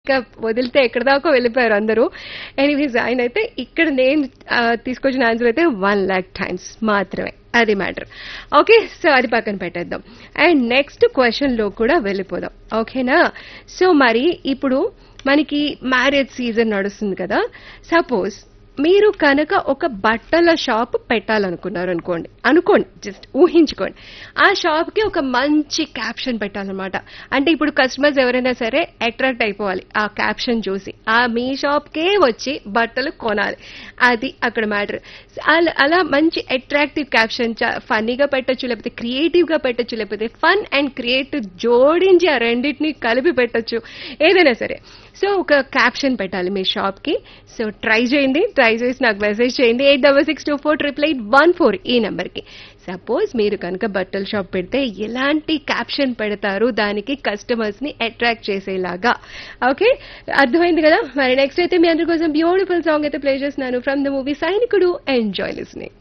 ఇంకా వదిలితే ఎక్కడ దాకా వెళ్ళిపోయారు అందరూ ఎనీవేస్ ఆయన అయితే ఇక్కడ నేను ఆ, తీసుకొచ్చిన ఆన్సర్ అయితే వన్ ల్యాక్ టైమ్స్ మాత్రమే అది మ్యాటర్ ఓకే సో అది పక్కన పెట్టేద్దాం అండ్ నెక్స్ట్ క్వశ్చన్ లో కూడా వెళ్ళిపోదాం ఓకేనా సో మరి ఇప్పుడు మనకి మ్యారేజ్ సీజన్ నడుస్తుంది కదా సపోజ్ మీరు కనుక ఒక బట్టల షాప్ పెట్టాలనుకున్నారు అనుకోండి అనుకోండి జస్ట్ ఊహించుకోండి ఆ షాప్ కి ఒక మంచి క్యాప్షన్ పెట్టాలన్నమాట అంటే ఇప్పుడు కస్టమర్స్ ఎవరైనా సరే అట్రాక్ట్ అయిపోవాలి ఆ క్యాప్షన్ చూసి ఆ మీ షాప్ కే వచ్చి బట్టలు కొనాలి అది అక్కడ మ్యాటర్ అలా మంచి అట్రాక్టివ్ క్యాప్షన్ ఫన్నీగా పెట్టొచ్చు లేకపోతే క్రియేటివ్ గా పెట్టొచ్చు లేకపోతే ఫన్ అండ్ క్రియేటివ్ జోడించి ఆ రెండింటిని కలిపి పెట్టొచ్చు ఏదైనా సరే సో ఒక క్యాప్షన్ పెట్టాలి మీ షాప్ కి సో ట్రై చేయండి ట్రై చేసి నాకు మెసేజ్ చేయండి eight double six two four triple eight one four ఈ నెంబర్ కి సపోజ్ మీరు కనుక బట్టల షాప్ పెడితే ఎలాంటి క్యాప్షన్ పెడతారు దానికి కస్టమర్స్ ని అట్రాక్ట్ చేసేలాగా ఓకే అర్థమైంది కదా మరి నెక్స్ట్ అయితే మీ అందరి కోసం బ్యూటిఫుల్ సాంగ్ అయితే ప్లే చేస్తున్నాను from the movie Sainikudu enjoy listening